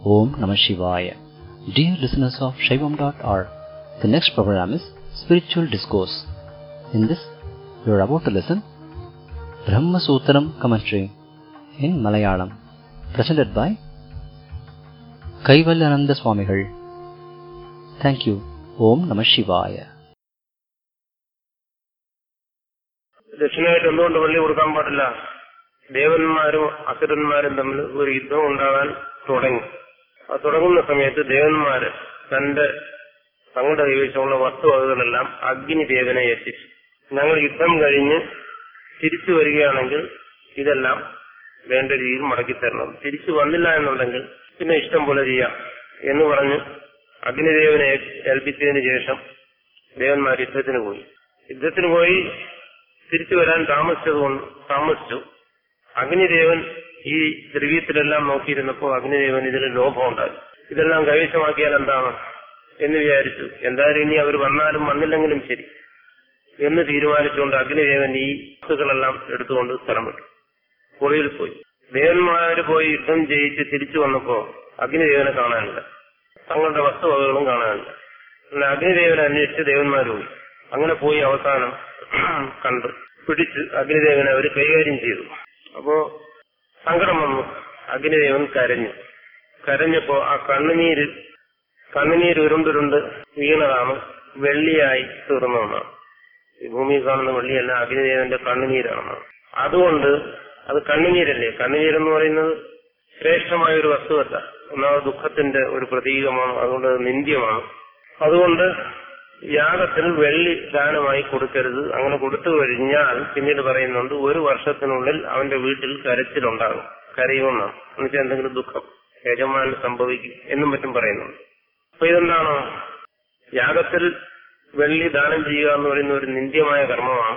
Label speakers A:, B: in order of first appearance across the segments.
A: Om Namah Shivaya. Dear listeners of Shaivam.org, the next program is Spiritual Discourse. In this, you are about to listen Brahma Sutram commentary in Malayalam, presented by Kaivalyananda Swamigal. Thank you. Om Namah Shivaya.
B: ദക്ഷിണയായിട്ട് എന്തുകൊണ്ട് പള്ളി കൊടുക്കാൻ പാടില്ല ദേവന്മാരും അസുരന്മാരും തമ്മിൽ ഒരു യുദ്ധം ഉണ്ടാകാൻ തുടങ്ങി ആ തുടങ്ങുന്ന സമയത്ത് ദേവന്മാര് തന്റെ തങ്ങളുടെ കൈവശമുള്ള വസ്തുവകകളെല്ലാം അഗ്നി ദേവനെ എത്തിച്ചു ഞങ്ങൾ യുദ്ധം കഴിഞ്ഞ് തിരിച്ചു വരികയാണെങ്കിൽ ഇതെല്ലാം വേണ്ട രീതിയിൽ മടക്കി തരണം തിരിച്ചു വന്നില്ല എന്നുണ്ടെങ്കിൽ പിന്നെ ഇഷ്ടം പോലെ ചെയ്യാം എന്ന് പറഞ്ഞ് അഗ്നിദേവനെ ഏൽപ്പിച്ചതിന് ശേഷം ദേവന്മാർ യുദ്ധത്തിന് പോയി യുദ്ധത്തിന് പോയി തിരിച്ചു വരാൻ താമസിച്ചതുകൊണ്ട് താമസിച്ചു അഗ്നിദേവൻ ഈ ദ്രവ്യത്തിലെല്ലാം നോക്കിയിരുന്നപ്പോൾ അഗ്നിദേവൻ ഇതിൽ ലോഭമുണ്ടായി ഇതെല്ലാം കൈവശമാക്കിയാൽ എന്താണ് എന്ന് വിചാരിച്ചു എന്തായാലും ഇനി അവർ വന്നാലും വന്നില്ലെങ്കിലും ശരി എന്ന് തീരുമാനിച്ചുകൊണ്ട് അഗ്നിദേവൻ ഈ വസ്തുക്കളെല്ലാം എടുത്തുകൊണ്ട് സ്ഥലം വിട്ടു പുറയിൽ പോയി ദേവന്മാര് പോയി യുദ്ധം ജയിച്ച് തിരിച്ചു വന്നപ്പോ അഗ്നിദേവനെ കാണാനില്ല തങ്ങളുടെ വസ്തുവകകളും കാണാനില്ല പിന്നെ അഗ്നിദേവനെ അന്വേഷിച്ച് ദേവന്മാർ പോയി അങ്ങനെ പോയി അവസാനം കണ്ടു പിടിച്ച് അഗ്നിദേവനെ അവർ കൈകാര്യം ചെയ്തു അപ്പോ സങ്കടം വന്നു അഗ്നിദേവൻ കരഞ്ഞു കരഞ്ഞപ്പോ ആ കണ്ണുനീര് കണ്ണുനീര് ഉരുണ്ടുരുണ്ട് വീണതാണ് വെള്ളിയായി തീർന്നതെന്നാണ് ഈ ഭൂമിയിൽ കാണുന്ന വെള്ളിയല്ല അഗ്നിദേവന്റെ കണ്ണുനീരാണെന്നാണ് അതുകൊണ്ട് അത് കണ്ണുനീരല്ലേ കണ്ണുനീരെന്ന് പറയുന്നത് ശ്രേഷ്ഠമായ ഒരു വസ്തുവല്ല ഒന്നാമത് ദുഃഖത്തിന്റെ ഒരു പ്രതീകമാണ് അതുകൊണ്ട് അത് നിന്ദ്യമാണ് അതുകൊണ്ട് യാഗത്തിൽ വെള്ളി ദാനമായി കൊടുക്കരുത് അങ്ങനെ കൊടുത്തു കഴിഞ്ഞാൽ പിന്നീട് പറയുന്നുണ്ട് ഒരു വർഷത്തിനുള്ളിൽ അവന്റെ വീട്ടിൽ കരച്ചിലുണ്ടാകും കരയുമെന്നാണ് എന്നുവെച്ചാൽ എന്തെങ്കിലും ദുഃഖം യജമാന് സംഭവിക്കും എന്നും മറ്റും പറയുന്നുണ്ട് അപ്പൊ ഇതെന്താണ് യാഗത്തിൽ വെള്ളി ദാനം ചെയ്യുക എന്ന് പറയുന്ന ഒരു നിന്ദ്യമായ കർമ്മമാണ്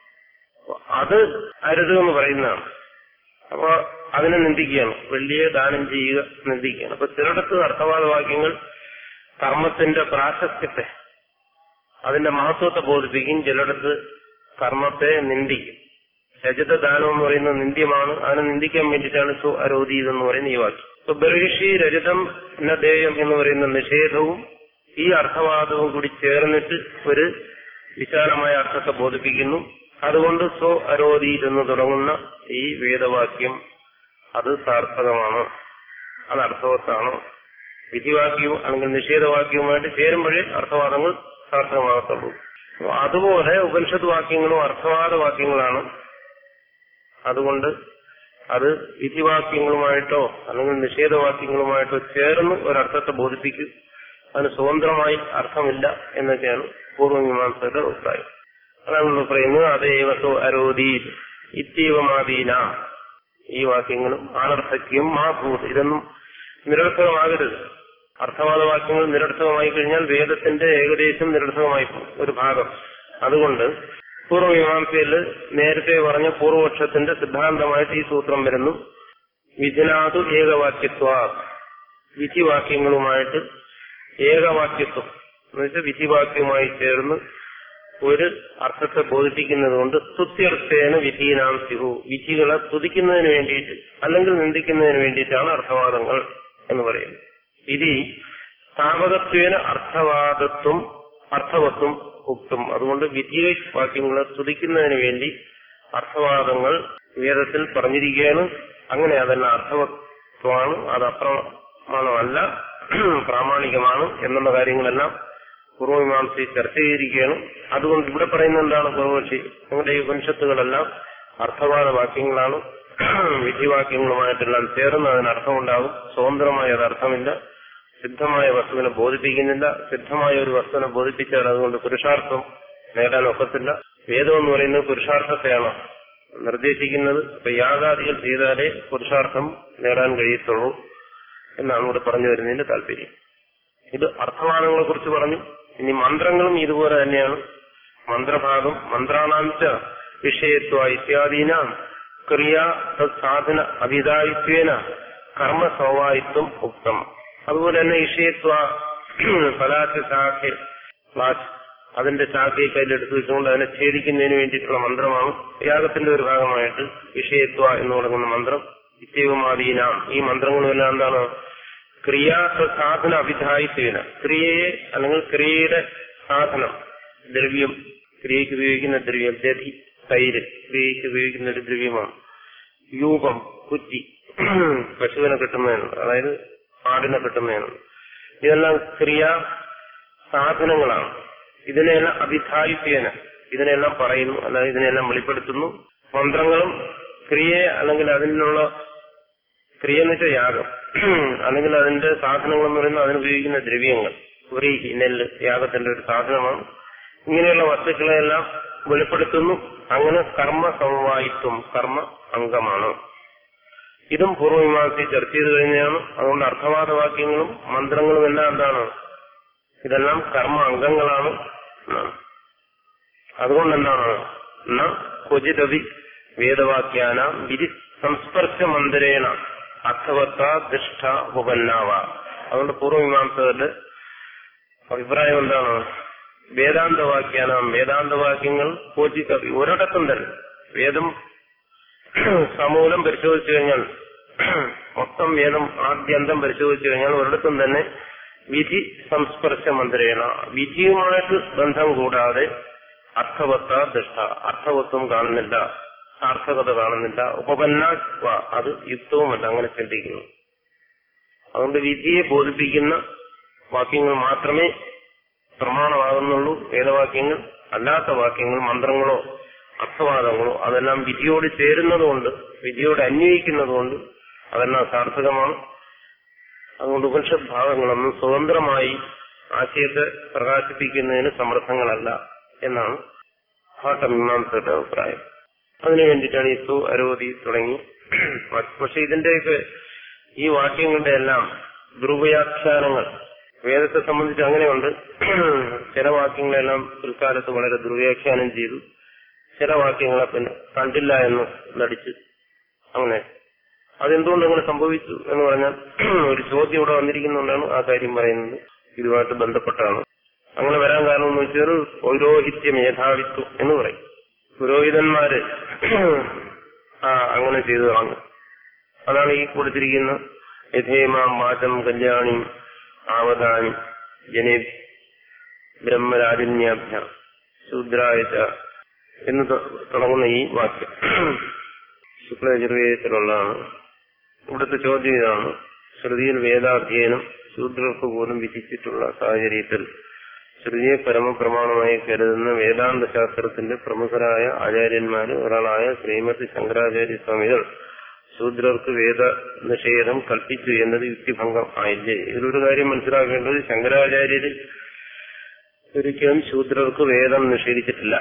B: അത് അരുത് എന്ന് പറയുന്നതാണ് അപ്പൊ അതിനെ നിന്ദിക്കുകയാണ് വെള്ളിയെ ദാനം ചെയ്യുക നിന്ദിക്കുകയാണ് അപ്പൊ ചിലയിടത്ത് അർത്ഥവാദ വാക്യങ്ങൾ കർമ്മത്തിന്റെ പ്രാശസ്ത്യത്തെ അതിന്റെ മഹത്വത്തെ ബോധിപ്പിക്കും ചിലയിടത്ത് കർമ്മത്തെ നിന്ദിക്കും രജത ദാനം എന്ന് പറയുന്നത് നിന്ദ്യമാണ് അതിനെ നിന്ദിക്കാൻ വേണ്ടിയിട്ടാണ് സു അരോധി എന്ന് പറയുന്ന ഈ വാക്യം ഇപ്പൊ ബർഹിഷി രജതം നദേയം എന്ന് പറയുന്ന നിഷേധവും ഈ അർത്ഥവാദവും കൂടി ചേർന്നിട്ട് ഒരു വിശാലമായ അർത്ഥത്തെ ബോധിപ്പിക്കുന്നു അതുകൊണ്ട് സോ അരോധി എന്ന് തുടങ്ങുന്ന ഈ വേദവാക്യം അത് സാർത്ഥകമാണ് അത് അർത്ഥവത്താണ് വിധിവാക്യവും അല്ലെങ്കിൽ നിഷേധവാക്യവുമായിട്ട് ചേരുമ്പോഴേ അർത്ഥവാദങ്ങൾ സാർത്ഥകമാകത്തുള്ളൂ അതുപോലെ ഉപനിഷത്ത് വാക്യങ്ങളും അർത്ഥവാദ വാക്യങ്ങളാണ് അതുകൊണ്ട് അത് വിധിവാക്യങ്ങളുമായിട്ടോ അല്ലെങ്കിൽ നിഷേധവാക്യങ്ങളുമായിട്ടോ ചേർന്ന് ഒരർത്ഥത്തെ ബോധിപ്പിക്കും അതിന് സ്വതന്ത്രമായി അർത്ഥമില്ല എന്നൊക്കെയാണ് പൂർവ്വമീമാംസയുടെ അഭിപ്രായം അതാണ് നമ്മൾ പറയുന്നത് അതേവസോ അരോധി ഇത്യവമാദീന ഈ വാക്യങ്ങളും അനർത്ഥക്യം മാ ഭൂത് ഇതൊന്നും നിരർത്ഥകമാകരുത് അർത്ഥവാദ വാക്യങ്ങൾ നിരർത്ഥകമായി കഴിഞ്ഞാൽ വേദത്തിന്റെ ഏകദേശം നിരർത്ഥകമായി പോകും ഒരു ഭാഗം അതുകൊണ്ട് പൂർവ്വമീമാംസയിൽ നേരത്തെ പറഞ്ഞ പൂർവപക്ഷത്തിന്റെ സിദ്ധാന്തമായിട്ട് ഈ സൂത്രം വരുന്നു വിധിനാതു ഏകവാക്യത്വ വിധിവാക്യങ്ങളുമായിട്ട് ഏകവാക്യത്വം എന്നുവെച്ചാൽ വിധിവാക്യവുമായി ചേർന്ന് ഒരു അർത്ഥത്തെ ബോധിപ്പിക്കുന്നത് കൊണ്ട് സ്തുത്യർത്ഥേന വിധീനാം സിഹു വിധികളെ സ്തുതിക്കുന്നതിന് വേണ്ടിയിട്ട് അല്ലെങ്കിൽ നിന്ദിക്കുന്നതിന് വേണ്ടിയിട്ടാണ് അർത്ഥവാദങ്ങൾ എന്ന് പറയുന്നത് വിധി സ്ഥാപകത്വേന അർത്ഥവാദത്വം അർത്ഥവത്വം ഉക്തും അതുകൊണ്ട് വിധി വാക്യങ്ങളെ സ്തുതിക്കുന്നതിന് വേണ്ടി അർത്ഥവാദങ്ങൾ വേദത്തിൽ പറഞ്ഞിരിക്കുകയാണ് അങ്ങനെ അതെല്ലാം അർത്ഥവത്വമാണ് അത് അപ്രമാണമല്ല പ്രാമാണികമാണ് എന്നുള്ള കാര്യങ്ങളെല്ലാം പൂർവമീമാംസി ചർച്ച ചെയ്തിരിക്കുകയാണ് അതുകൊണ്ട് ഇവിടെ പറയുന്ന എന്താണ് പൂർവപക്ഷി നിങ്ങളുടെ ഈ ഉപനിഷത്തുകളെല്ലാം അർത്ഥവാദ വാക്യങ്ങളാണ് വിധിവാക്യങ്ങളുമായിട്ടെല്ലാം ചേർന്ന് അതിന് അർത്ഥമുണ്ടാകും സ്വതന്ത്രമായ അത് അർത്ഥമില്ല സിദ്ധമായ വസ്തുവിനെ ബോധിപ്പിക്കുന്നില്ല സിദ്ധമായ ഒരു വസ്തുവിനെ ബോധിപ്പിച്ചാൽ അതുകൊണ്ട് പുരുഷാർത്ഥം നേടാൻ ഒക്കത്തില്ല വേദം എന്ന് പറയുന്നത് പുരുഷാർത്ഥത്തെയാണ് നിർദ്ദേശിക്കുന്നത് അപ്പൊ യാഗാദികൾ ചെയ്താലേ പുരുഷാർത്ഥം നേടാൻ കഴിയത്തുള്ളൂ എന്നാണ് ഇവിടെ പറഞ്ഞു വരുന്നതിന്റെ താല്പര്യം ഇത് അർത്ഥവാദങ്ങളെ കുറിച്ച് പറഞ്ഞു ഇനി മന്ത്രങ്ങളും ഇതുപോലെ തന്നെയാണ് മന്ത്രഭാഗം മന്ത്രാണാംശ വിഷയത്വ ഇത്യാദീന ക്രിയ സാധന അഭിതായിത്വേന കർമ്മ സ്വഭാവിത്വം ഉക്തം അതുപോലെ തന്നെ വിഷയത്വ ഫലാച്ച ശാഖ ക്ലാസ് അതിന്റെ ശാഖയെ കയ്യിലെടുത്ത് വെച്ചുകൊണ്ട് അതിനെ ഛേദിക്കുന്നതിന് വേണ്ടിയിട്ടുള്ള മന്ത്രമാണ് യാഗത്തിന്റെ ഒരു ഭാഗമായിട്ട് വിഷയത്വ എന്ന് തുടങ്ങുന്ന മന്ത്രം നിത്യവുമാദീന ഈ മന്ത്രങ്ങളുമെല്ലാം എന്താണ് ക്രിയാസാധന അഭിധായിത്വേന ക്രിയയെ അല്ലെങ്കിൽ ക്രിയയുടെ സാധനം ദ്രവ്യം ക്രിയയ്ക്ക് ഉപയോഗിക്കുന്ന ദ്രവ്യം ദധി തൈര് ക്രിയയ്ക്ക് ഉപയോഗിക്കുന്ന ഒരു ദ്രവ്യമാണ് യൂപം കുറ്റി പശുവിനെ കിട്ടുന്നതിനുണ്ട് അതായത് ആടിനെ കിട്ടുന്നതിനുണ്ട് ഇതെല്ലാം ക്രിയാ സാധനങ്ങളാണ് ഇതിനെല്ലാം അഭിധായിത്വേന ഇതിനെല്ലാം പറയുന്നു അല്ലാതെ ഇതിനെല്ലാം വെളിപ്പെടുത്തുന്നു മന്ത്രങ്ങളും ക്രിയയെ അല്ലെങ്കിൽ അതിനുള്ള ക്രിയ എന്ന് വെച്ചാൽ യാഗം അല്ലെങ്കിൽ അതിന്റെ സാധനങ്ങൾ എന്ന് പറയുന്നത് അതിനുപയോഗിക്കുന്ന ദ്രവ്യങ്ങൾ ഒരു നെല്ല് യാഗത്തിന്റെ ഒരു സാധനമാണ് ഇങ്ങനെയുള്ള വസ്തുക്കളെല്ലാം വെളിപ്പെടുത്തുന്നു അങ്ങനെ കർമ്മ സമവായിത്വം കർമ്മ അംഗമാണ് ഇതും പൂർവ്വമീമാംസി ചർച്ച ചെയ്ത് കഴിഞ്ഞാണ് അതുകൊണ്ട് അർത്ഥവാദ വാക്യങ്ങളും മന്ത്രങ്ങളും എല്ലാം എന്താണ് ഇതെല്ലാം കർമ്മ അംഗങ്ങളാണ് എന്നാണ്. അതുകൊണ്ട് എന്താണ് ന ക്വചിതവി വേദവാക്യാന വിധി സംസ്പർശ മന്ദിരേണ അർത്ഥവത്ത ദുഷ്ട ഉപന്നാവ അതുകൊണ്ട് പൂർവ്വമീമാംസകരുടെ അഭിപ്രായം എന്താണ് വേദാന്തവാക്യാനാം വേദാന്തവാക്യങ്ങൾ ക്വചിതവി ഒരിടത്തും തന്നെ വേദം സമൂലം പരിശോധിച്ചു കഴിഞ്ഞാൽ മൊത്തം വേദം ആദ്യന്തം പരിശോധിച്ചു കഴിഞ്ഞാൽ ഒരിടത്തും തന്നെ വിധി സംസ്പർശ മന്ത്രേണ വിധിയുമായിട്ട് ബന്ധം കൂടാതെ അർത്ഥവത്ത ദൃഷ്ട അർത്ഥവത്വം കാണുന്നില്ല സാർത്ഥകത കാണുന്നില്ല ഉപപന്ന അത് യുക്തവുമല്ല അങ്ങനെ ചിന്തിക്കുന്നു അതുകൊണ്ട് വിധിയെ ബോധിപ്പിക്കുന്ന വാക്യങ്ങൾ മാത്രമേ പ്രമാണമാകുന്നുള്ളൂ വേദവാക്യങ്ങൾ അല്ലാത്ത വാക്യങ്ങൾ മന്ത്രങ്ങളോ അർത്ഥവാദങ്ങളോ അതെല്ലാം വിധിയോട് ചേരുന്നതുകൊണ്ട് വിധിയോട് അന്വയിക്കുന്നതുകൊണ്ട് അതെല്ലാം സാർത്ഥകമാണ് അതുകൊണ്ട് ഉപനിഷത് ഭാഗങ്ങളൊന്നും സ്വതന്ത്രമായി ആശയത്തെ പ്രകാശിപ്പിക്കുന്നതിന് സമർത്ഥങ്ങളല്ല എന്നാണ് ഭാട്ടമീമാംസയുടെ അഭിപ്രായം അതിനു വേണ്ടിയിട്ടാണ് ഈ സു അരോധി തുടങ്ങി പക്ഷെ ഇതിന്റെയൊക്കെ ഈ വാക്യങ്ങളുടെ എല്ലാം ദുർവ്യാഖ്യാനങ്ങൾ വേദത്തെ സംബന്ധിച്ച് അങ്ങനെയുണ്ട് ചില വാക്യങ്ങളെല്ലാം പിൽക്കാലത്ത് വളരെ ദുർവ്യാഖ്യാനം ചെയ്തു ചില വാക്യങ്ങളെ പിന്നെ കണ്ടില്ല എന്ന് നടിച്ച് അങ്ങനെ അതെന്തുകൊണ്ട് അങ്ങനെ സംഭവിച്ചു എന്ന് പറഞ്ഞാൽ ഒരു ചോദ്യം ഇവിടെ വന്നിരിക്കുന്നുകൊണ്ടാണ് ആ കാര്യം പറയുന്നത് ഇതുമായിട്ട് ബന്ധപ്പെട്ടാണ് അങ്ങനെ വരാൻ കാരണം എന്ന് വെച്ചാൽ പൗരോഹിത്യ മേധാവിത്വം എന്ന് പറയും പുരോഹിതന്മാര് ആ അങ്ങനെ ചെയ്തു തുടങ്ങും അതാണ് ഈ കൊടുത്തിരിക്കുന്ന യഥേമാം വാചം കല്യാണി ആവതാനി ജനേ ബ്രഹ്മരാജന്യാഭ്യ ശൂദ്രായച്ച എന്ന് ത- തുടങ്ങുന്ന ഈ വാക്യം ശുക്ലയജുർവേദത്തിലുള്ളതാണ് ഇവിടുത്തെ ചോദ്യം ഇതാണ് ശ്രുതിയിൽ വേദാധ്യയനം ശൂദ്രർക്ക് പോലും വിധിച്ചിട്ടുള്ള സാഹചര്യത്തിൽ ശ്രുതിയെ പരമപ്രമാണമായി കരുതുന്ന വേദാന്ത ശാസ്ത്രത്തിന്റെ പ്രമുഖരായ ആചാര്യന്മാര് ഒരാളായ ശ്രീമതി ശങ്കരാചാര്യ സ്വാമികൾ ശൂദ്രർക്ക് വേദ നിഷേധം കൽപ്പിച്ചു എന്നത് യുക്തിഭംഗം ആയില്ലേ ഇതിലൊരു കാര്യം മനസ്സിലാക്കേണ്ടത് ശങ്കരാചാര്യര് ഒരിക്കലും ശൂദ്രർക്ക് വേദം നിഷേധിച്ചിട്ടില്ല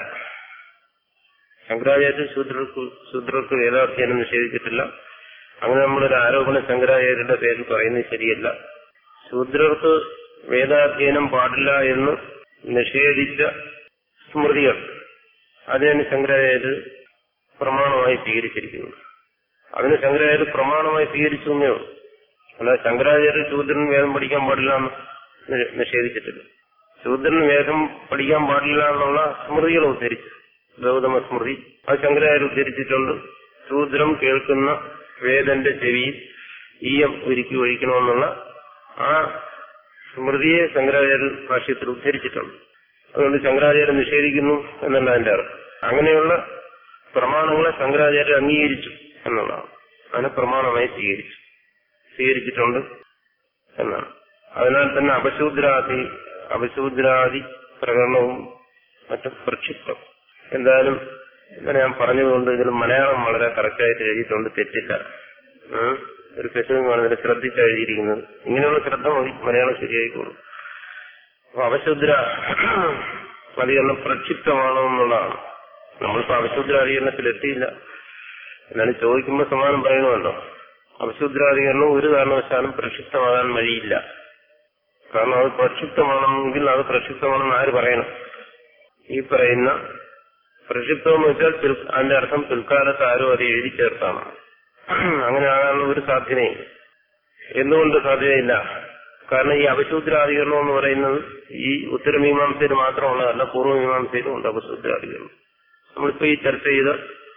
B: ശങ്കരാചാര്യ ശൂദ്രർക്ക് ശൂദ്രർക്ക് വേദാധ്യയനം നിഷേധിച്ചിട്ടില്ല അങ്ങനെ നമ്മളൊരു ആരോപണം ശങ്കരാചാര്യരുടെ പേരിൽ പറയുന്നത് ശരിയല്ല ശൂദ്രർക്ക് വേദാധ്യയനം പാടില്ല എന്ന് നിഷേധിച്ച സ്മൃതികൾ അതിനാണ് ശങ്കരാചാര്യർ പ്രമാണമായി സ്വീകരിച്ചിരിക്കുന്നത് അതിന് ശങ്കരാചാര്യർ പ്രമാണമായി സ്വീകരിച്ചു എന്നേ ഉള്ളൂ അല്ല ശങ്കരാചാര്യ ശൂദ്രൻ വേദം പഠിക്കാൻ പാടില്ല എന്ന് നി- നിഷേധിച്ചിട്ടില്ല ശൂദ്രൻ വേദം പഠിക്കാൻ പാടില്ല എന്നുള്ള സ്മൃതികൾ ഉദ്ധരിച്ചു ഗൗതമ സ്മൃതി അത് ശങ്കരാചാര്യ ഉദ്ധരിച്ചിട്ടുണ്ട് ശൂദ്രം കേൾക്കുന്ന വേദന്റെ ചെവിയിൽ ഈയം ഒരുക്കി ഒഴിക്കണമെന്നുള്ള ആ സ്മൃതിയെ ശങ്കരാചാര്യ ഭാഷ്യത്തിൽ ഉദ്ധരിച്ചിട്ടുണ്ട് അതുകൊണ്ട് ശങ്കരാചാര്യ നിഷേധിക്കുന്നു എന്നല്ല അതിന്റെ അർത്ഥം അങ്ങനെയുള്ള പ്രമാണങ്ങളെ ശങ്കരാചാര്യ അംഗീകരിച്ചു എന്നുള്ളതാണ് അതിനെ പ്രമാണമായി സ്വീകരിച്ചു സ്വീകരിച്ചിട്ടുണ്ട് എന്നാണ് അതിനാൽ തന്നെ അപശൂദ്രാദി അപശൂദ്രാദി പ്രകടനവും മറ്റും പ്രക്ഷിപ്തം എന്തായാലും ഇങ്ങനെ ഞാൻ പറഞ്ഞതുകൊണ്ട് ഇതിൽ മലയാളം വളരെ കറക്റ്റായിട്ട് എഴുതിയിട്ടുണ്ട് തെറ്റില്ല ഉം. ഒരു പെശുവും കാണുന്നില്ല ശ്രദ്ധിച്ച് എഴുതിയിരിക്കുന്നത് ഇങ്ങനെയുള്ള ശ്രദ്ധ മതി മലയാളം ശരിയായിക്കോളും അപ്പൊ അപശുദ്ര അധികരണം പ്രക്ഷിപ്തമാണോ എന്നുള്ളതാണ് നമ്മളിപ്പോ അപശുദ്ര അധികരണത്തിൽ എത്തിയില്ല എന്നാലും ചോദിക്കുമ്പോൾ സമാനം പറയണമല്ലോ അപശുദ്രാധികരണം ഒരു കാരണവശാലും പ്രക്ഷിപ്തമാകാൻ വഴിയില്ല കാരണം അത് പ്രക്ഷിപ്തമാണെങ്കിൽ അത് പ്രക്ഷിപ്തമാണെന്ന് ആര് പറയണം ഈ പറയുന്ന പ്രക്ഷിപ്തം എന്ന് വെച്ചാൽ പിൽ- അതിന്റെ അർത്ഥം പിൽക്കാലത്ത് ആരോ അത് എഴുതി ചേർത്താണ് അങ്ങനെ ആകാനുള്ള ഒരു സാധ്യതയും എന്തുകൊണ്ട് സാധ്യതയില്ല കാരണം ഈ അപശൂദ്രാധികരണം എന്ന് പറയുന്നത് ഈ ഉത്തരമീമാംസയിൽ മാത്രമുള്ളതല്ല പൂർവ്വമീമാംസയിലും ഉണ്ട് അപശൂദ്രാധികരണം നമ്മളിപ്പോ ഈ ചർച്ച ചെയ്ത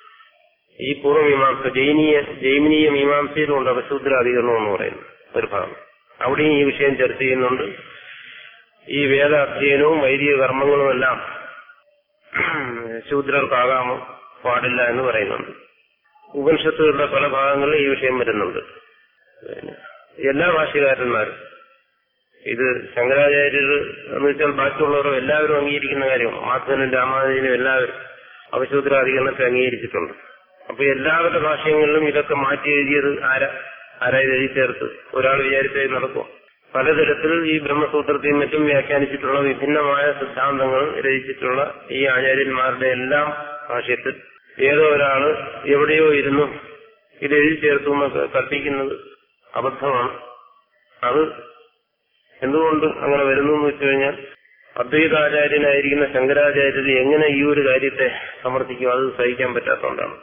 B: ഈ പൂർവ്വമീമാംസ ജൈനീയ ജൈമിനീയ മീമാംസയിലും ഉണ്ട് അപശൂദ്രാധികരണം എന്ന് പറയുന്നത് ഒരു ഭാഗം അവിടെയും ഈ വിഷയം ചർച്ച ചെയ്യുന്നുണ്ട് ഈ വേദ അധ്യയനവും വൈദിക കർമ്മങ്ങളും എല്ലാം ശൂദ്രർക്കാകാമോ പാടില്ല എന്ന് പറയുന്നുണ്ട് ഉപനിഷത്തുകളുടെ പല ഭാഗങ്ങളിലും ഈ വിഷയം വരുന്നുണ്ട് പിന്നെ എല്ലാ ഭാഷകാരന്മാരും ഇത് ശങ്കരാചാര്യർ എന്ന് വെച്ചാൽ ബാക്കിയുള്ളവരും എല്ലാവരും അംഗീകരിക്കുന്ന കാര്യമാണ് മാധവനും രാമാനുജനും എല്ലാവരും അവശൂദ്രാധികരണത്തെ അംഗീകരിച്ചിട്ടുണ്ട് അപ്പൊ എല്ലാവരുടെ ഭാഷയങ്ങളിലും ഇതൊക്കെ മാറ്റി എഴുതിയത് ആരാ ആരാ ഇത് എഴുതി ചേർത്ത് ഒരാൾ വിചാരിച്ചത് നടക്കും പലതരത്തിൽ ഈ ബ്രഹ്മസൂത്രത്തെയും മറ്റും വ്യാഖ്യാനിച്ചിട്ടുള്ള വിഭിന്നമായ സിദ്ധാന്തങ്ങൾ രചിച്ചിട്ടുള്ള ഈ ആചാര്യന്മാരുടെ എല്ലാം ഭാഷ്യത്തിൽ ഏതോ ഒരാള് എവിടെയോ ഇരുന്നു ഇത് എഴുതി ചേർത്തു എന്നൊക്കെ കൽപ്പിക്കുന്നത് അബദ്ധമാണ് അത് എന്തുകൊണ്ട് അങ്ങനെ വരുന്നു എന്ന് വെച്ചു കഴിഞ്ഞാൽ അദ്വൈതാചാര്യനായിരിക്കുന്ന ശങ്കരാചാര്യർ എങ്ങനെ ഈ ഒരു കാര്യത്തെ സമർത്ഥിക്കും അത് സഹിക്കാൻ പറ്റാത്തതുകൊണ്ടാണ്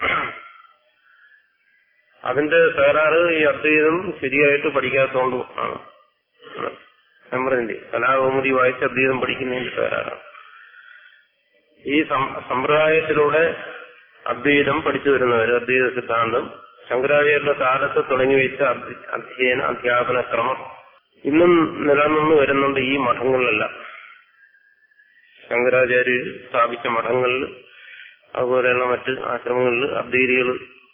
B: അതിന്റെ തകരാറ് ഈ അദ്വൈതം ശരിയായിട്ട് പഠിക്കാത്തതുകൊണ്ടും ആണ് ഞാൻ പറഞ്ഞില്ലേ കലാകൗമുദി വായിച്ച് അദ്വൈതം പഠിക്കുന്നതിന്റെ തകരാറാണ് ഈ സം- സമ്പ്രദായത്തിലൂടെ അദ്വൈതം പഠിച്ചു വരുന്നവർ അദ്വൈത സിദ്ധാന്തം ശങ്കരാചാര്യരുടെ കാലത്ത് തുടങ്ങി വെച്ച അധ്യ- അധ്യയന അധ്യാപന ക്രമം ഇന്നും നിലനിന്ന് വരുന്നുണ്ട് ഈ മഠങ്ങളിലെല്ലാം ശങ്കരാചാര്യർ സ്ഥാപിച്ച മഠങ്ങളിൽ അതുപോലെയുള്ള മറ്റ് ആശ്രമങ്ങളിൽ അദ്വൈതികൾ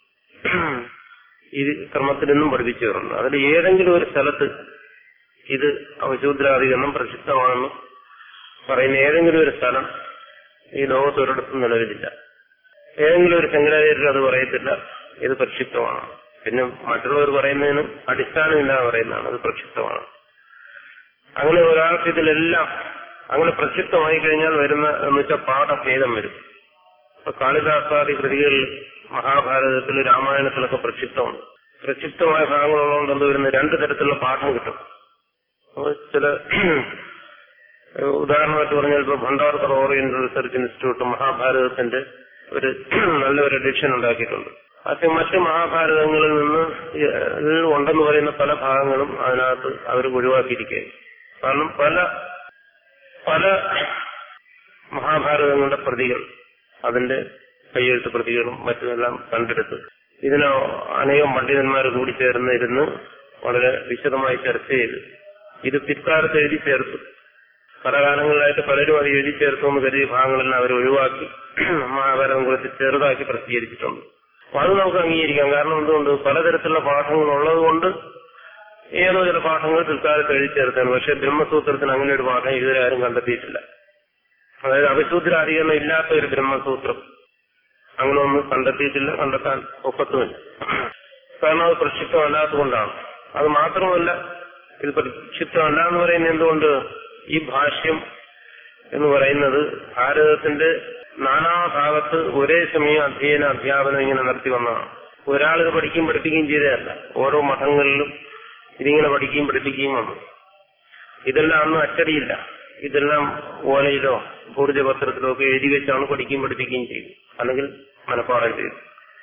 B: ഈ ക്രമത്തിൽ നിന്നും പഠിപ്പിച്ചു വരുന്നുണ്ട് അതിൽ ഏതെങ്കിലും ഒരു സ്ഥലത്ത് ഇത് അവശൂദ്രാധികരണം പ്രസിദ്ധമാണെന്ന് പറയുന്ന ഏതെങ്കിലും ഒരു സ്ഥലം ഈ ലോകത്ത് ഒരിടത്തും നിലവിലില്ല ഏതെങ്കിലും ഒരു ശങ്കരാചാര്യർ അത് പറയത്തില്ല ഇത് പ്രക്ഷിപ്തമാണ് പിന്നെ മറ്റുള്ളവർ പറയുന്നതിന് അടിസ്ഥാനമില്ലാതെ പറയുന്നതാണ് അത് പ്രക്ഷിപ്തമാണ് അങ്ങനെ ഒരാൾക്ക് ഇതിലെല്ലാം അങ്ങനെ പ്രക്ഷിപ്തമായി കഴിഞ്ഞാൽ വരുന്ന എന്ന് വെച്ചാൽ പാഠഭേദം വരും ഇപ്പൊ കാളിദാസാദി കൃതികളിൽ മഹാഭാരതത്തിൽ രാമായണത്തിലൊക്കെ പ്രക്ഷിപ്തമുണ്ട് പ്രക്ഷിപ്തമായ ഭാഗങ്ങളുള്ളതുകൊണ്ട് എന്ത് വരുന്ന രണ്ടു തരത്തിലുള്ള പാഠം കിട്ടും അപ്പൊ ചില ഉദാഹരണമായിട്ട് പറഞ്ഞാൽ ഇപ്പൊ ഭണ്ഡാർക്കർ ഓറിയന്റൽ റിസർച്ച് ഇൻസ്റ്റിറ്റ്യൂട്ട് മഹാഭാരതത്തിന്റെ ഒരു നല്ലൊരു എഡിഷൻ ഉണ്ടാക്കിയിട്ടുണ്ട് പക്ഷെ മറ്റ് മഹാഭാരതങ്ങളിൽ നിന്ന് ഇതിൽ ഉണ്ടെന്ന് പറയുന്ന പല ഭാഗങ്ങളും അതിനകത്ത് അവർ ഒഴിവാക്കിയിരിക്കുകയാണ് കാരണം പല പല മഹാഭാരതങ്ങളുടെ പ്രതികൾ അതിന്റെ കയ്യെഴുത്ത് പ്രതികളും മറ്റുമെല്ലാം കണ്ടെടുത്ത് ഇതിന് അനേകം പണ്ഡിതന്മാർ കൂടി ചേർന്ന് ഇരുന്ന് വളരെ വിശദമായി ചർച്ച ചെയ്ത് ഇത് പിൽക്കാലത്ത് എഴുതി ചേർത്തു പല കാലങ്ങളിലായിട്ട് പലരും അത് എഴുതി ചേർത്തു എന്ന് കരുതിയ ഭാഗങ്ങളെല്ലാം അവർ ഒഴിവാക്കി മഹാഭാരതം കുറച്ച് ചെറുതാക്കി പ്രസിദ്ധീകരിച്ചിട്ടുണ്ട് അപ്പൊ അത് നമുക്ക് അംഗീകരിക്കാം കാരണം എന്തുകൊണ്ട് പലതരത്തിലുള്ള പാഠങ്ങൾ ഉള്ളതുകൊണ്ട് ഏതോ ചില പാഠങ്ങൾ പിൽക്കാലത്ത് എഴുതി ചേർത്താണ് പക്ഷെ ബ്രഹ്മസൂത്രത്തിന് അങ്ങനെ ഒരു പാഠം ഇതുവരെ ആരും കണ്ടെത്തിയിട്ടില്ല അതായത് അവിശൂദ്രാധികരണം ഇല്ലാത്ത ഒരു ബ്രഹ്മസൂത്രം അങ്ങനെ ഒന്നും കണ്ടെത്തിയിട്ടില്ല കണ്ടെത്താൻ ഒക്കത്തുമില്ല കാരണം അത് പ്രക്ഷിപ്തമല്ലാത്തതുകൊണ്ടാണ് അത് മാത്രമല്ല ഇത് പ്രക്ഷിപ്തമല്ല എന്ന് പറയുന്നത് എന്തുകൊണ്ട് ഈ ഭാഷ്യം എന്ന് പറയുന്നത് ഭാരതത്തിന്റെ നാനാഭാഗത്ത് ഒരേ സമയം അധ്യയന അധ്യാപനം ഇങ്ങനെ നടത്തി വന്നതാണ് ഒരാൾ ഇത് പഠിക്കുകയും പഠിപ്പിക്കുകയും ചെയ്തതല്ല ഓരോ മഠങ്ങളിലും ഇതിങ്ങനെ പഠിക്കുകയും പഠിപ്പിക്കുകയും വന്നു ഇതെല്ലാം അന്ന് അച്ചടിയില്ല ഇതെല്ലാം ഓലയിലോ ഊർജപത്രത്തിലോ ഒക്കെ എഴുതി വെച്ചാണ് പഠിക്കുകയും പഠിപ്പിക്കുകയും ചെയ്തു അല്ലെങ്കിൽ മനഃപ്പാടം ചെയ്തു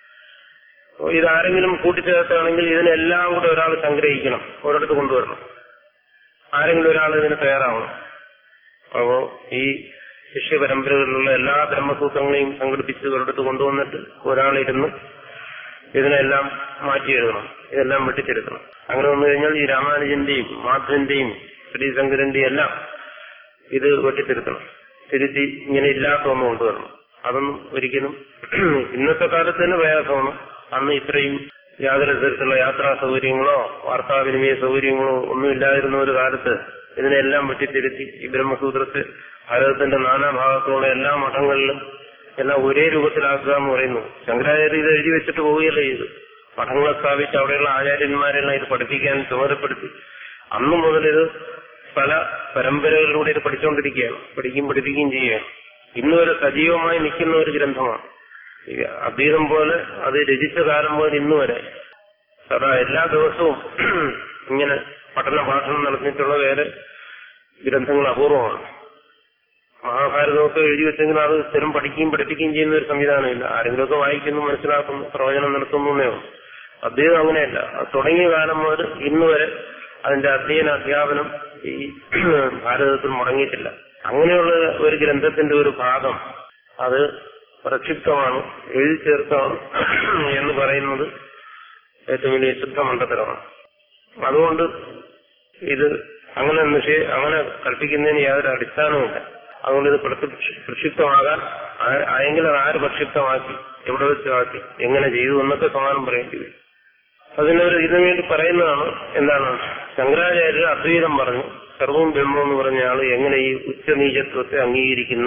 B: അപ്പൊ ഇതാരെങ്കിലും കൂട്ടിച്ചേർത്താണെങ്കിൽ ഇതിനെല്ലാം കൂടെ ഒരാൾ സംഗ്രഹിക്കണം ഒരിടത്ത് കൊണ്ടുവരണം ആരെങ്കിലും ഒരാൾ ഇതിന് തയ്യാറാവണം അപ്പോ ഈ ശിഷ്യ പരമ്പരകളിലുള്ള എല്ലാ ബ്രഹ്മസൂത്രങ്ങളെയും സംഘടിപ്പിച്ച് ഒരിടത്ത് കൊണ്ടുവന്നിട്ട് ഒരാളിരുന്ന് ഇതിനെല്ലാം മാറ്റി എഴുതണം ഇതെല്ലാം വെട്ടിച്ചെടുക്കണം അങ്ങനെ വന്നു കഴിഞ്ഞാൽ ഈ രാമാനുജന്റെയും മാധവന്റെയും ശ്രീശങ്കരന്റെയും എല്ലാം ഇത് വെട്ടിത്തിരുത്തണം തിരുത്തി ഇങ്ങനെ ഇല്ലാത്ത ഒന്ന് കൊണ്ടുവരണം അതൊന്നും ഒരിക്കലും ഇന്നത്തെ കാലത്ത് തന്നെ പ്രയാസമാണ് അന്ന് ഇത്രയും യാതൊരു തരത്തിലുള്ള യാത്രാ സൗകര്യങ്ങളോ വാർത്താവിനിമയ സൗകര്യങ്ങളോ ഒന്നും ഇല്ലാതിരുന്ന ഒരു കാലത്ത് ഇതിനെല്ലാം വെട്ടിത്തിരുത്തി ഈ ബ്രഹ്മസൂത്രത്തെ ഭാരതത്തിന്റെ നാനാഭാഗത്തുള്ള എല്ലാ മഠങ്ങളിലും എല്ലാം ഒരേ രൂപത്തിലാക്കുക എന്ന് പറയുന്നു ശങ്കരാചാര്യ ഇത് എഴുതി വെച്ചിട്ട് പോവുകയല്ലേ ചെയ്തു മഠങ്ങളെ സ്ഥാപിച്ച് അവിടെയുള്ള ആചാര്യന്മാരെല്ലാം ഇത് പഠിപ്പിക്കാൻ ചുമതലപ്പെടുത്തി അന്നു മുതൽ ഇത് പല പരമ്പരകളിലൂടെ ഇത് പഠിച്ചുകൊണ്ടിരിക്കുകയാണ് പഠിക്കുകയും പഠിപ്പിക്കുകയും ചെയ്യുകയാണ് ഇന്ന് വരെ സജീവമായി നിൽക്കുന്ന ഒരു ഗ്രന്ഥമാണ് ഈ അദ്വൈതം പോലെ അത് രചിച്ച കാലം മുതൽ ഇന്ന് വരെ സദാ എല്ലാ ദിവസവും ഇങ്ങനെ പഠന ഭാഷണം നടന്നിട്ടുള്ള വേറെ ഗ്രന്ഥങ്ങൾ അപൂർവമാണ് മഹാഭാരതമൊക്കെ എഴുതി വെച്ചെങ്കിൽ അത് സ്ഥിരം പഠിക്കുകയും പഠിപ്പിക്കുകയും ചെയ്യുന്ന ഒരു സംവിധാനമില്ല ആരെങ്കിലുമൊക്കെ വായിക്കുന്നു മനസ്സിലാക്കുന്നു പ്രവചനം നടത്തുന്നേ ഉള്ളൂ അദ്വൈതം അങ്ങനെയല്ല അത് തുടങ്ങിയ കാലം മുതൽ ഇന്ന് വരെ അതിന്റെ അധ്യയന അധ്യാപനം ഈ ഭാരതത്തിൽ മുടങ്ങിയിട്ടില്ല അങ്ങനെയുള്ള ഒരു ഗ്രന്ഥത്തിന്റെ ഒരു ഭാഗം അത് പ്രക്ഷിപ്തമാണ് എഴുതി ചേർത്താണ് എന്ന് പറയുന്നത് ഏറ്റവും വലിയ ശുദ്ധ മണ്ഡലമാണ് അതുകൊണ്ട് ഇത് അങ്ങനെ നിഷേ അങ്ങനെ കൽപ്പിക്കുന്നതിന് യാതൊരു അടിസ്ഥാനവുമില്ല അതുകൊണ്ട് ഇത് പ്രത്യക്ഷ- പ്രക്ഷിപ്തമാകാൻ ആ- ആയെങ്കിൽ അത് ആര് പ്രക്ഷിപ്തമാക്കി എവിടെ വെച്ചാക്കി എങ്ങനെ ചെയ്തു എന്നൊക്കെ സമാനം പറയേണ്ടി വരും അതിനൊരു ഇതിനു വേണ്ടി പറയുന്നതാണ് എന്താണ് ശങ്കരാചാര്യർ അദ്വൈതം പറഞ്ഞു സർവവും ബ്രഹ്മം എന്ന് പറഞ്ഞ ആള് എങ്ങനെ ഈ ഉച്ചനീചത്വത്തെ അംഗീകരിക്കുന്ന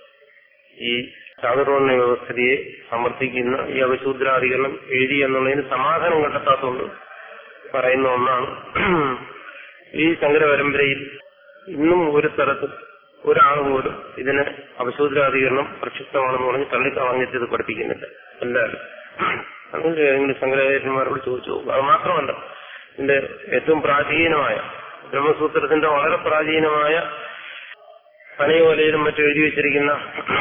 B: ഈ ചാതുർവർണ്ണ വ്യവസ്ഥിതിയെ സമർത്ഥിക്കുന്ന ഈ അവശൂദ്രാധികരണം എഴുതി എന്നുള്ളതിന് സമാധാനം കണ്ടെത്താത്തതുകൊണ്ട് പറയുന്ന ഒന്നാണ് ഈ ശങ്കര പരമ്പരയിൽ ഇന്നും ഒരു സ്ഥലത്തും ഒരാൾ പോലും ഇതിന് അവശൂദ്രാധികരണം പ്രക്ഷിപ്തമാണെന്ന് പറഞ്ഞ് തള്ളിക്കളഞ്ഞിട്ട് ഇത് പഠിപ്പിക്കുന്നില്ല എല്ലാവരും അതുകൊണ്ട് ഏതെങ്കിലും ശങ്കരാചാര്യന്മാരോട് ചോദിച്ചു നോക്കുക. അത് മാത്രമല്ല ഇതിന്റെ ഏറ്റവും പ്രാചീനമായ ബ്രഹ്മസൂത്രത്തിന്റെ വളരെ പ്രാചീനമായ പനയോലയിലും മറ്റും എഴുതി വെച്ചിരിക്കുന്ന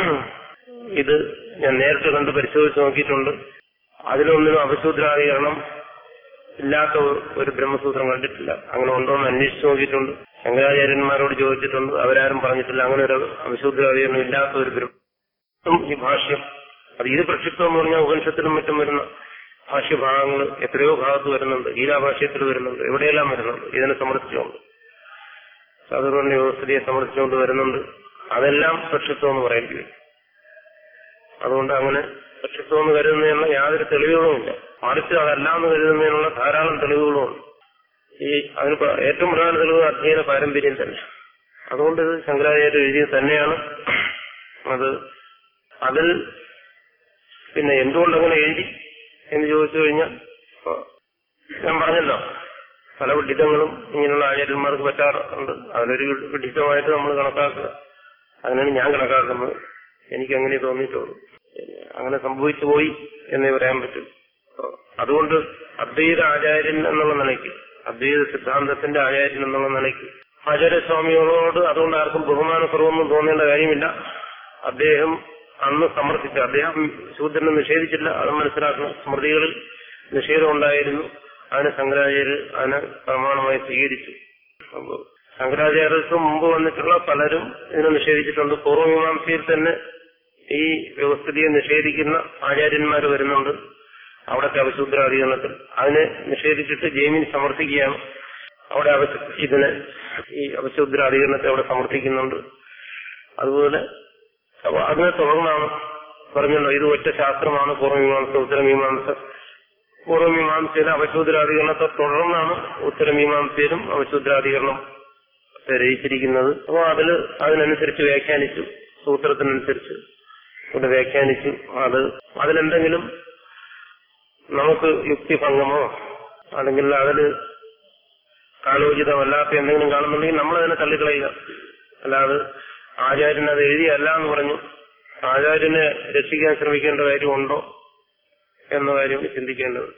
B: ഇത് ഞാൻ നേരിട്ട് കണ്ട് പരിശോധിച്ച് നോക്കിയിട്ടുണ്ട് അതിലൊന്നിനും അപശൂദ്രാധികരണം ഇല്ലാത്ത ഒരു- ഒരു ബ്രഹ്മസൂത്രം കണ്ടിട്ടില്ല അങ്ങനെ ഉണ്ടോ എന്ന് അന്വേഷിച്ച് നോക്കിയിട്ടുണ്ട് ശങ്കരാചാര്യന്മാരോട് ചോദിച്ചിട്ടുണ്ട് അവരാരും പറഞ്ഞിട്ടില്ല അങ്ങനെ ഒരു അപശൂദ്രാധികരണം ഇല്ലാത്ത ഒരു ബ്രഹ്മ ഈ ഭാഷ്യം അത് ഇത് പ്രക്ഷിപ്തം എന്ന് പറഞ്ഞാൽ ഉപനിഷത്തിലും മറ്റും വരുന്ന ഭാഷ്യഭാഗങ്ങൾ എത്രയോ ഭാഗത്ത് വരുന്നുണ്ട് ഗീതാഭാഷ്യത്തിൽ വരുന്നുണ്ട് എവിടെയെല്ലാം വരുന്നുണ്ട് ഇതിനെ സമർത്ഥിച്ചുകൊണ്ട് സാധാരണ വ്യവസ്ഥിതിയെ സമർത്ഥിച്ചുകൊണ്ട് വരുന്നുണ്ട് അതെല്ലാം പ്രക്ഷിപ്തം എന്ന് പറയേണ്ടി വരും അതുകൊണ്ട് അങ്ങനെ പ്രക്ഷിപ്തം എന്ന് കരുതുന്നതിനുള്ള യാതൊരു തെളിവുകളുമില്ല മറിച്ച് അതല്ല എന്ന് കരുതുന്നതിനുള്ള ധാരാളം തെളിവുകളുമുണ്ട് ഈ അതിന് പ- ഏറ്റവും പ്രധാന തെളിവ് അധ്യയന പാരമ്പര്യം തന്നെ അതുകൊണ്ട് ഇത് ശങ്കരാചാര്യ എഴുതിയത് തന്നെയാണ് അത് അതിൽ പിന്നെ എന്തുകൊണ്ട് അങ്ങനെ എഴുതി എന്ന് ചോദിച്ചു കഴിഞ്ഞാൽ ആ, ഞാൻ പറഞ്ഞല്ലോ പല വിഡിതങ്ങളും ഇങ്ങനെയുള്ള ആചാര്യന്മാർക്ക് പറ്റാറുണ്ട് അതിലൊരു വിഡിതമായിട്ട് നമ്മൾ കണക്കാക്കുക അങ്ങനെയാണ് ഞാൻ കണക്കാക്കുന്നത് എനിക്ക് അങ്ങനെ തോന്നിയിട്ടുള്ളൂ പിന്നെ അങ്ങനെ സംഭവിച്ചു പോയി എന്നേ പറയാൻ പറ്റും ആ, അതുകൊണ്ട് അദ്വൈത ആചാര്യൻ എന്നുള്ള നിലയ്ക്ക് അദ്വൈത സിദ്ധാന്തത്തിന്റെ ആചാര്യൻ എന്നുള്ള നിലയ്ക്ക് ആചാര്യസ്വാമികളോട് അതുകൊണ്ട് ആർക്കും ബഹുമാനക്കുറവൊന്നും തോന്നേണ്ട കാര്യമില്ല അദ്ദേഹം അന്ന് സമർത്ഥിച്ച അദ്ദേഹം ശൂദ്രനെ നിഷേധിച്ചില്ല അത് മനസ്സിലാക്കണം സ്മൃതികളിൽ നിഷേധം ഉണ്ടായിരുന്നു അതിനെ ശങ്കരാചാര്യർ അതിനെ പ്രമാണമായി സ്വീകരിച്ചു അപ്പോ ശങ്കരാചാര്യർക്ക് മുമ്പ് വന്നിട്ടുള്ള പലരും ഇതിനെ നിഷേധിച്ചിട്ടുണ്ട് പൂർവ്വമീമാംസയിൽ തന്നെ ഈ വ്യവസ്ഥിതിയെ നിഷേധിക്കുന്ന ആചാര്യന്മാർ വരുന്നുണ്ട് അവിടത്തെ അവശൂദ്രാധികരണത്തിൽ അതിനെ നിഷേധിച്ചിട്ട് ജൈമിൻ സമർത്ഥിക്കുകയാണ് അവിടെ അവശ ഇതിനെ ഈ അവശൂദ്രാധികരണത്തെ അവിടെ സമർത്ഥിക്കുന്നുണ്ട് അതുപോലെ അപ്പൊ അതിനെ തുടർന്നാണ് പറഞ്ഞല്ലോ ഇത് ഒറ്റ ശാസ്ത്രമാണ് പൂർവ്വമീമാംസ ഉത്തരമീമാംസ പൂർവ്വമീമാംസയിലെ അവശൂദ്രാധികരണത്തെ തുടർന്നാണ് ഉത്തരമീമാംസയിലും അവശൂദ്രാധികരണം രചിച്ചിരിക്കുന്നത് അപ്പോൾ അതിൽ അതിനനുസരിച്ച് വ്യാഖ്യാനിച്ചു സൂത്രത്തിനനുസരിച്ച് ഇവിടെ വ്യാഖ്യാനിച്ചു അത് അതിലെന്തെങ്കിലും നമുക്ക് യുക്തിഭംഗമോ അല്ലെങ്കിൽ അതിൽ കാലോചിതമല്ലാത്ത എന്തെങ്കിലും കാണുന്നുണ്ടെങ്കിൽ നമ്മൾ അതിനെ തള്ളിക്കളയുക അല്ലാതെ ആചാര്യൻ അത് എഴുതിയല്ല എന്ന് പറഞ്ഞു ആചാര്യനെ രക്ഷിക്കാൻ ശ്രമിക്കേണ്ട കാര്യമുണ്ടോ എന്ന കാര്യം ചിന്തിക്കേണ്ടത്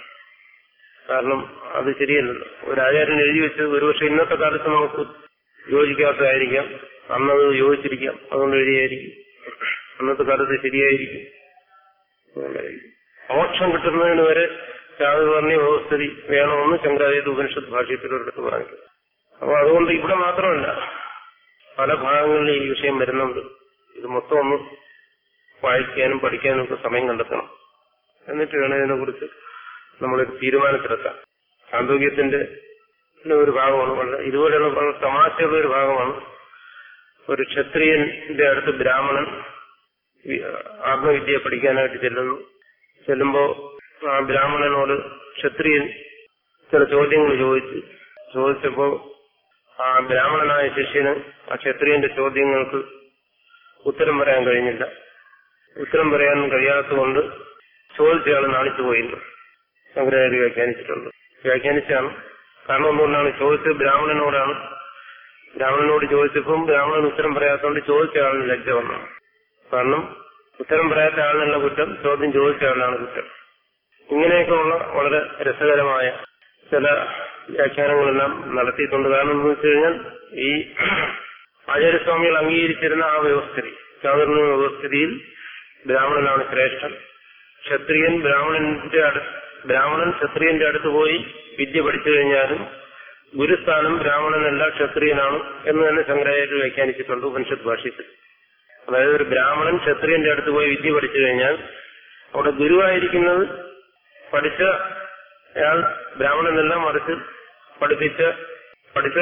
B: കാരണം അത് ശരിയല്ലല്ലോ ഒരു ആചാര്യൻ എഴുതി വെച്ചത് ഒരുപക്ഷെ ഇന്നത്തെ കാലത്ത് നമുക്ക് യോജിക്കാത്തതായിരിക്കാം അന്നത് യോജിച്ചിരിക്കാം അതുകൊണ്ട് എഴുതിയായിരിക്കും അന്നത്തെ കാലത്ത് ശരിയായിരിക്കും അതുകൊണ്ടായിരിക്കും. മോക്ഷം കിട്ടുന്നതിന് വരെ ചാതുവർണ്ണ വ്യവസ്ഥിതി വേണമെന്ന് ശങ്കരാചാര്യ ഉപനിഷത്ത് ഭാഷ്യത്തിലൊരിടത്ത് പറഞ്ഞു അപ്പൊ അതുകൊണ്ട് ഇവിടെ മാത്രമല്ല പല ഭാഗങ്ങളിൽ ഈ വിഷയം വരുന്നുണ്ട് ഇത് മൊത്തം ഒന്ന് വായിക്കാനും പഠിക്കാനും ഒക്കെ സമയം കണ്ടെത്തണം എന്നിട്ട് വേണം ഇതിനെക്കുറിച്ച് നമ്മളൊരു തീരുമാനത്തിലെത്താം ആന്തോഗ്യത്തിന്റെ ഒരു ഭാഗമാണ് വളരെ ഇതുപോലെയുള്ള വളരെ തമാശയുള്ള ഒരു ഭാഗമാണ് ഒരു ക്ഷത്രിയന്റെ അടുത്ത് ബ്രാഹ്മണൻ വി- ആത്മവിദ്യ പഠിക്കാനായിട്ട് ചെല്ലുന്നു ചെല്ലുമ്പോ ആ ബ്രാഹ്മണനോട് ക്ഷത്രിയൻ ചില ചോദ്യങ്ങൾ ചോദിച്ചു ചോദിച്ചപ്പോ ആ ബ്രാഹ്മണനായ ശിഷ്യന് ആ ക്ഷത്രിയന്റെ ചോദ്യങ്ങൾക്ക് ഉത്തരം പറയാൻ കഴിഞ്ഞില്ല ഉത്തരം പറയാൻ കഴിയാത്തതുകൊണ്ട് ചോദിച്ചയാൾ നാണിച്ചു പോയില്ല ശങ്കരാചാര്യ വ്യാഖ്യാനിച്ചിട്ടുണ്ട് വ്യാഖ്യാനിച്ചാണ് കാരണം എന്തുകൊണ്ടാണ് ചോദിച്ചത് ബ്രാഹ്മണനോടാണ് ബ്രാഹ്മണനോട് ചോദിച്ചപ്പം ബ്രാഹ്മണൻ ഉത്തരം പറയാത്തതുകൊണ്ട് ചോദിച്ച ആളിന് ലജ്ജ വന്നു കാരണം ഉത്തരം പറയാത്ത ആളിനുള്ള കുറ്റം ചോദ്യം ചോദിച്ച ആളിനാണ് കുറ്റം ഇങ്ങനെയൊക്കെയുള്ള വളരെ രസകരമായ ചില വ്യാഖ്യാനങ്ങളെല്ലാം നടത്തിയിട്ടുണ്ട് കാരണം എന്ന് വെച്ച് കഴിഞ്ഞാൽ ഈ ആചാര്യസ്വാമികൾ അംഗീകരിച്ചിരുന്ന ആ വ്യവസ്ഥിതി ചാതുർണ്ണ വ്യവസ്ഥിതിയിൽ ബ്രാഹ്മണനാണ് ശ്രേഷ്ഠൻ ക്ഷത്രിയൻ ബ്രാഹ്മണന്റെ അടുത്ത് ബ്രാഹ്മണൻ ക്ഷത്രിയന്റെ അടുത്ത് പോയി വിദ്യ പഠിച്ചു കഴിഞ്ഞാലും ഗുരുസ്ഥാനം ബ്രാഹ്മണനല്ല ക്ഷത്രിയനാണ് എന്ന് തന്നെ ശങ്കരാചാര്യ വ്യാഖ്യാനിച്ചിട്ടുണ്ട് ഉപനിഷത്ത് ഭാഷ്യത്തിൽ അതായത് ഒരു ബ്രാഹ്മണൻ ക്ഷത്രിയന്റെ അടുത്ത് പോയി വിദ്യ പഠിച്ചു കഴിഞ്ഞാൽ അവിടെ ഗുരുവായിരിക്കുന്നത് പഠിച്ച അയാൾ ബ്രാഹ്മണനല്ല മറിച്ച് പഠിപ്പിച്ച പഠിച്ച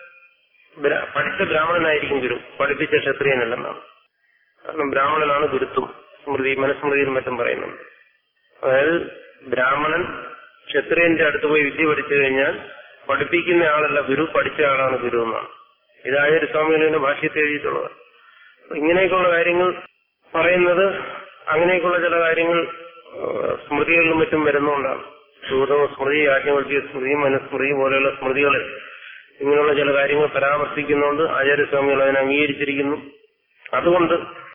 B: ബ്രാ- പഠിച്ച ബ്രാഹ്മണനായിരിക്കും ഗുരു പഠിപ്പിച്ച ക്ഷത്രിയനല്ലെന്നാണ് കാരണം ബ്രാഹ്മണനാണ് ഗുരുത്വം സ്മൃതി മനുസ്മൃതിയിലും മറ്റും പറയുന്നുണ്ട് അതായത് ബ്രാഹ്മണൻ ക്ഷത്രിയന്റെ അടുത്ത് പോയി വിദ്യ പഠിച്ചു കഴിഞ്ഞാൽ പഠിപ്പിക്കുന്ന ആളല്ല ഗുരു പഠിച്ച ആളാണ് ഗുരു എന്നാണ് ഇത് ആചാര്യസ്വാമികളുടെ ഭാഷ്യത്തിൽ എഴുതിയിട്ടുള്ളത് അപ്പൊ ഇങ്ങനെയൊക്കെയുള്ള കാര്യങ്ങൾ പറയുന്നത് അങ്ങനെയൊക്കെയുള്ള ചില കാര്യങ്ങൾ ആ, സ്മൃതികളിലും മറ്റും വരുന്നതുകൊണ്ടാണ് സൂതം സ്മൃതി ആജ്ഞവൽക്കിയ സ്മൃതി മനുസ്മൃതി പോലെയുള്ള സ്മൃതികളിൽ ഇങ്ങനെയുള്ള ചില കാര്യങ്ങൾ പരാമർശിക്കുന്നതുകൊണ്ട് ആചാര്യസ്വാമികൾ അതിനെ അംഗീകരിച്ചിരിക്കുന്നു അതുകൊണ്ട്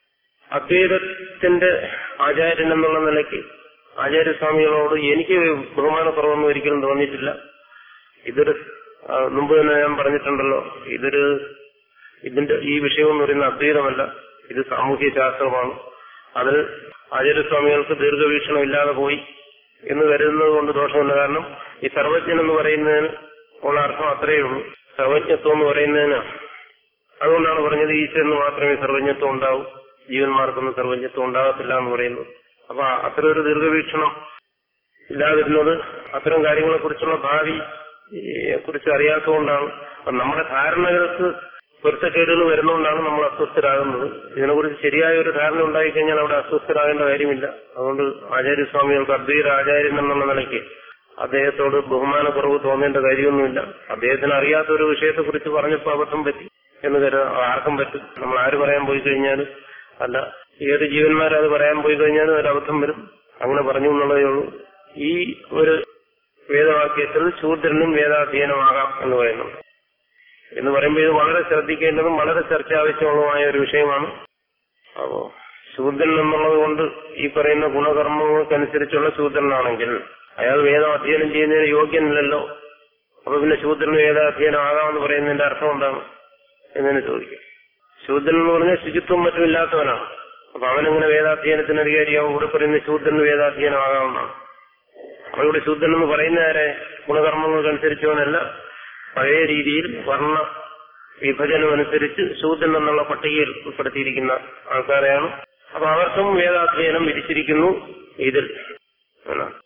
B: അദ്വൈതത്തിന്റെ ആചാര്യൻ എന്നുള്ള നിലയ്ക്ക് ആചാര്യസ്വാമികളോട് എനിക്ക് ബഹുമാനക്കുറവൊന്നും ഒരിക്കലും തോന്നിയിട്ടില്ല ഇതൊരു ആ, മുമ്പ് തന്നെ ഞാൻ പറഞ്ഞിട്ടുണ്ടല്ലോ ഇതൊരു ഇതിന്റെ ഈ വിഷയം എന്ന് പറയുന്ന അദ്വൈതമല്ല ഇത് സാമൂഹ്യ ശാസ്ത്രമാണ് അതിൽ ആചാര്യസ്വാമികൾക്ക് ദീർഘവീക്ഷണം ഇല്ലാതെ പോയി എന്ന് കരുതുന്നത് കൊണ്ട് ദോഷമില്ല കാരണം ഈ സർവജ്ഞൻ എന്ന് പറയുന്നതിന് ഉള്ള അർത്ഥം അത്രയേ ഉള്ളൂ സർവജ്ഞത്വം എന്ന് പറയുന്നതിന് അതുകൊണ്ടാണ് പറഞ്ഞത് ഈശ്വരന് മാത്രമേ സർവജ്ഞത്വം ഉണ്ടാവൂ ജീവന്മാർക്കൊന്നും സർവജ്ഞത്വം ഉണ്ടാകത്തില്ല എന്ന് പറയുന്നത് അപ്പൊ അത്തരം ഒരു ദീർഘവീക്ഷണം ഇല്ലാതിരുന്നത് അത്തരം കാര്യങ്ങളെ കുറിച്ചുള്ള ഭാവി കുറിച്ച് അറിയാത്തതുകൊണ്ടാണ് അപ്പൊ നമ്മുടെ ധാരണകൾക്ക് പൊരുത്തക്കേടുകൾ വരുന്നതുകൊണ്ടാണ് നമ്മൾ അസ്വസ്ഥരാകുന്നത് ഇതിനെക്കുറിച്ച് ശരിയായ ഒരു ധാരണ ഉണ്ടായിക്കഴിഞ്ഞാൽ അവിടെ അസ്വസ്ഥരാകേണ്ട കാര്യമില്ല അതുകൊണ്ട് ആചാര്യസ്വാമികൾക്ക് അദ്വൈത ആചാര്യൻ എന്നുള്ള നിലയ്ക്ക് അദ്ദേഹത്തോട് ബഹുമാനക്കുറവ് തോന്നേണ്ട കാര്യമൊന്നുമില്ല അദ്ദേഹത്തിന് അറിയാത്ത ഒരു വിഷയത്തെ കുറിച്ച് പറഞ്ഞപ്പോൾ അബദ്ധം പറ്റി എന്ന് കരുതാം ആർക്കും പറ്റും നമ്മൾ ആര് പറയാൻ പോയി കഴിഞ്ഞാലും അല്ല ഏത് ജീവന്മാരും അത് പറയാൻ പോയി കഴിഞ്ഞാലും ഒരു അബദ്ധം വരും അങ്ങനെ പറഞ്ഞു എന്നുള്ളതേ ഉള്ളൂ ഈ ഒരു വേദവാക്യത്തിൽ ശൂദ്രനും വേദാധ്യയനമാകാം എന്ന് പറയുന്നുണ്ട് എന്ന് പറയുമ്പോൾ ഇത് വളരെ ശ്രദ്ധിക്കേണ്ടതും വളരെ ചർച്ച ആവശ്യമുള്ളതുമായ ഒരു വിഷയമാണ് അപ്പോ ശൂദ്രൻ എന്നുള്ളത് കൊണ്ട് ഈ പറയുന്ന ഗുണകർമ്മങ്ങൾക്കനുസരിച്ചുള്ള ശൂദ്രനാണെങ്കിൽ അയാൾ വേദം അധ്യയനം ചെയ്യുന്നതിന് യോഗ്യനല്ലല്ലോ അപ്പൊ പിന്നെ ശൂദ്രന് വേദാധ്യയനം ആകാമെന്ന് പറയുന്നതിന്റെ അർത്ഥം എന്താണ് എന്നെ ചോദിക്കും ശൂദ്രൻ എന്ന് പറഞ്ഞാൽ ശുചിത്വം മറ്റും ഇല്ലാത്തവനാണ് അപ്പൊ അവനെങ്ങനെ വേദാധ്യയനത്തിന് അധികാരിയാവും ഇവിടെ പറയുന്ന ശൂദ്രന് വേദാധ്യയനം ആകാവുന്നതാണ് അപ്പൊ ഇവിടെ ശൂദ്രൻ എന്ന് പറയുന്നവരെ ഗുണകർമ്മങ്ങൾക്കനുസരിച്ചവനല്ല പഴയ രീതിയിൽ വർണ്ണ വിഭജനം അനുസരിച്ച് ശൂദ്രൻ എന്നുള്ള പട്ടികയിൽ ഉൾപ്പെടുത്തിയിരിക്കുന്ന ആൾക്കാരെയാണ് അപ്പൊ അവർക്കും വേദാധ്യയനം വിധിച്ചിരിക്കുന്നു ഇതിൽ എന്നാണ്